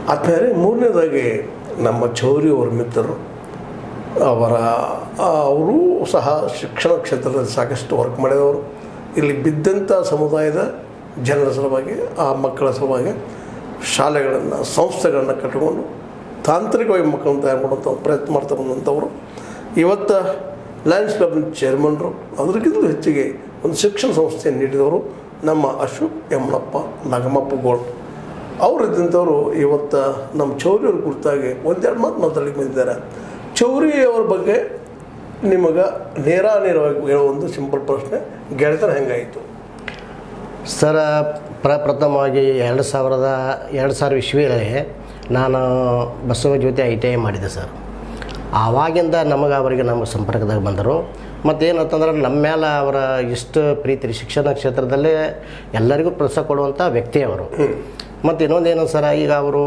ಆದ್ಮೇಲೆ ಮೂರನೇದಾಗಿ ನಮ್ಮ ಚೌರಿ ಅವರ ಮಿತ್ರರು ಅವರ ಅವರು ಸಹ ಶಿಕ್ಷಣ ಕ್ಷೇತ್ರದಲ್ಲಿ ಸಾಕಷ್ಟು ವರ್ಕ್ ಮಾಡಿದವರು ಇಲ್ಲಿ ಬಿದ್ದಂಥ ಸಮುದಾಯದ ಜನರ ಸಲುವಾಗಿ ಆ ಮಕ್ಕಳ ಸಲುವಾಗಿ ಶಾಲೆಗಳನ್ನು ಸಂಸ್ಥೆಗಳನ್ನು ಕಟ್ಟಿಕೊಂಡು ತಾಂತ್ರಿಕವಾಗಿ ಮಕ್ಕಳನ್ನು ತಯಾರು ಮಾಡುವಂಥ ಒಂದು ಪ್ರಯತ್ನ ಮಾಡ್ತಾ ಬಂದಂಥವರು ಇವತ್ತು ಲಯನ್ಸ್ ಕ್ಲಬ್ನ ಚೇರ್ಮನ್ರು ಅದಕ್ಕಿಂತಲೂ ಹೆಚ್ಚಿಗೆ ಒಂದು ಶಿಕ್ಷಣ ಸಂಸ್ಥೆಯನ್ನು ನೀಡಿದವರು ನಮ್ಮ ಅಶೋಕ್ ಯಮನಪ್ಪ ನಾಗಮಪ್ಪ ಗೋಳ್ ಅವ್ರು ಇದ್ದಂಥವ್ರು ಇವತ್ತು ನಮ್ಮ ಚೌರಿಯವ್ರ ಕುರಿತಾಗಿ ಒಂದೆರಡು ಮಾತು ಮಾತಾಡಲಿಕ್ಕೆ ಬಂದಿದ್ದಾರೆ ಚೌರಿ ಅವ್ರ ಬಗ್ಗೆ ನಿಮಗೆ ನೇರ ನೇರವಾಗಿ ಹೇಳೋ ಒಂದು ಸಿಂಪಲ್ ಪ್ರಶ್ನೆ ಗೆಳೆತನ ಹೆಂಗಾಯಿತು ಸರ ಪ್ರಪ್ರಥಮವಾಗಿ ಎರಡು ಸಾವಿರದ ಎರಡು ಸಾವಿರ ಇಸ್ವಿಯಲ್ಲಿ ನಾನು Basava Jyothi I T I ಮಾಡಿದೆ ಸರ್ ಆವಾಗಿಂದ ನಮಗೆ ಅವರಿಗೆ ನಮ್ಮ ಸಂಪರ್ಕದಾಗ ಬಂದರು ಮತ್ತೇನಂತಂದ್ರೆ ನಮ್ಮ ಮೇಲೆ ಅವರ ಇಷ್ಟು ಪ್ರೀತಿ ಶಿಕ್ಷಣ ಕ್ಷೇತ್ರದಲ್ಲೇ ಎಲ್ಲರಿಗೂ ಪ್ರೋತ್ಸಾಹ ಕೊಡುವಂಥ ವ್ಯಕ್ತಿ ಅವರು ಮತ್ತು ಇನ್ನೊಂದೇನು ಸರ ಈಗ ಅವರು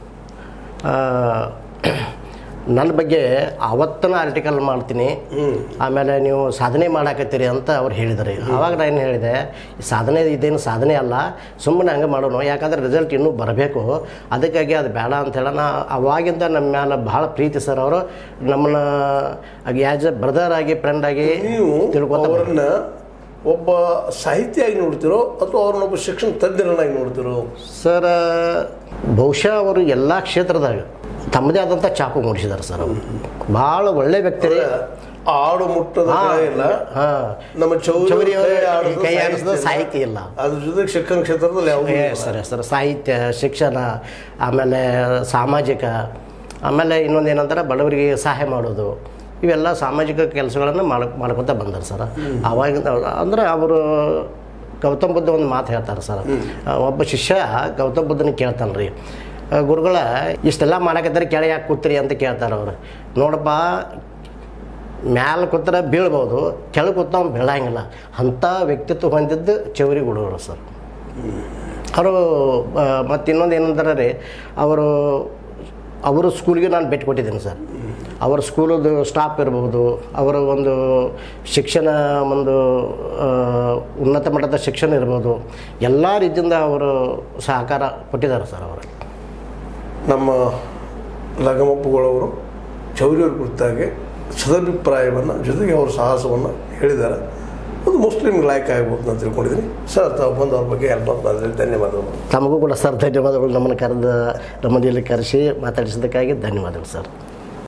ನನ್ನ ಬಗ್ಗೆ ಅವತ್ತನ ಆರ್ಟಿಕಲ್ ಮಾಡ್ತೀನಿ ಆಮೇಲೆ ನೀವು ಸಾಧನೆ ಮಾಡಾಕತ್ತೀರಿ ಅಂತ ಅವ್ರು ಹೇಳಿದರು ಆವಾಗ ನಾನು ಏನು ಹೇಳಿದೆ ಈ ಸಾಧನೆ ಇದೇನು ಸಾಧನೆ ಅಲ್ಲ ಸುಮ್ಮನೆ ಹಂಗೆ ಮಾಡೋಣ ಯಾಕಂದ್ರೆ ರಿಸಲ್ಟ್ ಇನ್ನೂ ಬರಬೇಕು ಅದಕ್ಕಾಗಿ ಅದು ಬೇಡ ಅಂತ ಹೇಳ ನಾ ಅವಾಗಿಂದ ನಮ್ಮ ಮೇಲೆ ಭಾಳ ಪ್ರೀತಿ ಸರ್ ಅವರು ನಮ್ಮನ್ನ ಆ್ಯಸ್ ಎ ಬ್ರದರ್ ಆಗಿ ಫ್ರೆಂಡ್ ಆಗಿ ನೀವು ತಿಳ್ಕೊತ ಬಂದ್ರು. ಅವರನ್ನ ಒಬ್ಬ ಸಾಹಿತಿಯಾಗಿ ನೋಡ್ತಿರೋ ಅಥವಾ ಅವ್ರನ್ನ ಒಬ್ಬ ಶಿಕ್ಷಣ ತಜ್ಞರನ್ನಾಗಿ ನೋಡ್ತಿರೋ ಸರ್ ಬಹುಶಃ ಅವರು ಎಲ್ಲ ಕ್ಷೇತ್ರದಾಗ ತಮ್ಮದೇ ಆದಂಥ ಚಾಕು ಮೂಡಿಸಿದ್ದಾರೆ ಸರ್ ಅವರು ಭಾಳ ಒಳ್ಳೆ ವ್ಯಕ್ತಿ ರೀ ಆಡು ಮುಟ್ಟದ ಹಾ, ಕಲೆ ಇಲ್ಲ ಹಾ. ನಮ್ಮ ಚೌರಿ ಚೌರಿ ಕೈ ಅವ್ರ ಆಡಿಸೋ ಕೈ ಸಾಹಿತ್ಯ ಆಡಿಸೋ ಇಲ್ಲ. ಸಾಹಿತ್ಯ ಇಲ್ಲ. ಅದ್ರ ಜೊತೆಗೆ ಶಿಕ್ಷಣ ಕ್ಷೇತ್ರದಲ್ಲಿ ಯಾವುದೂ ಏ ಇಲ್ಲ. ಸರ್ ಸರ್ ಸಾಹಿತ್ಯ ಶಿಕ್ಷಣ ಆಮೇಲೆ ಸಾಮಾಜಿಕ ಆಮೇಲೆ ಇನ್ನೊಂದು ಏನಂತಾರೆ ಬಡವರಿಗೆ ಸಹಾಯ ಮಾಡೋದು ಇವೆಲ್ಲ ಸಾಮಾಜಿಕ ಕೆಲಸಗಳನ್ನು ಮಾಡ್ ಮಾಡ್ಕೊತ ಬಂದರು ಸರ್ ಅವಾಗಿಂದ ಅಂದ್ರೆ ಅವರು ಗೌತಮ್ ಬುದ್ಧ ಒಂದು ಮಾತು ಹೇಳ್ತಾರೆ ಸರ್ ಒಬ್ಬ ಶಿಷ್ಯ ಗೌತಮ್ ಬುದ್ಧನ ಕೇಳ್ತಾನೆ ರೀ ಗುರುಗಳ ಇಷ್ಟೆಲ್ಲ ಮಾಡಕತ್ತಾರೆ ಕೆಳಗೆ ಯಾಕೆ ಕೂತ್ರಿ ಅಂತ ಕೇಳ್ತಾರೆ ಅವರು ನೋಡಪ್ಪ ಮ್ಯಾಲೆ ಕೂತ್ರೆ ಬೀಳ್ಬೋದು ಕೆಳಗೆ ಕೂತ ಅವ್ನು ಬೀಳಂಗಿಲ್ಲ ಅಂಥ ವ್ಯಕ್ತಿತ್ವ ಹೊಂದಿದ್ದು ಚೌರಿ ಗುಡುಗಳು ಸರ್ ಅವರು ಮತ್ತು ಇನ್ನೊಂದು ಏನಂತಾರೆ ರೀ ಅವರು ಅವರ ಸ್ಕೂಲ್ಗೆ ನಾನು ಭೇಟಿ ಕೊಟ್ಟಿದ್ದೀನಿ ಸರ್ ಅವರ ಸ್ಕೂಲದು ಸ್ಟಾಫ್ ಇರ್ಬೋದು ಅವರ ಒಂದು ಶಿಕ್ಷಣ ಒಂದು ಆ, ಉನ್ನತ ಮಟ್ಟದ ಶಿಕ್ಷಣ ಇರ್ಬೋದು ಎಲ್ಲ ರೀತಿಯಿಂದ ಅವರು ಸಹಕಾರ ಕೊಟ್ಟಿದ್ದಾರೆ ಸರ್ ಅವರು ನಮ್ಮ ಲಗಮಪ್ಪಗಳವರು ಚೌರಿಯವ್ರ ಕುರಿತಾಗಿ ಸದಭಿಪ್ರಾಯವನ್ನು ಜೊತೆಗೆ ಅವ್ರ ಸಾಹಸವನ್ನು ಹೇಳಿದ್ದಾರೆ ಅದು ಮುಸ್ಲಿಮ್ಗೆ ಲಾಯ್ಕ್ ಆಗ್ಬೋದು ಅಂತ ತಿಳ್ಕೊಂಡಿದ್ದೀನಿ ಸರ್ ತಾವು ಬಂದು ಅವ್ರ ಬಗ್ಗೆ ಎಲ್ಲ ಮಾತಾಡಿದ್ರೆ ಧನ್ಯವಾದಗಳು ತಮಗೂ ಕೂಡ ಸರ್ ಧನ್ಯವಾದಗಳು ನಮ್ಮನ್ನು ಕರೆದು ನಮ್ಮನೆಯಲ್ಲಿ ಕರೆಸಿ ಮಾತಾಡಿಸಿದ್ದಕ್ಕಾಗಿ ಧನ್ಯವಾದಗಳು ಸರ್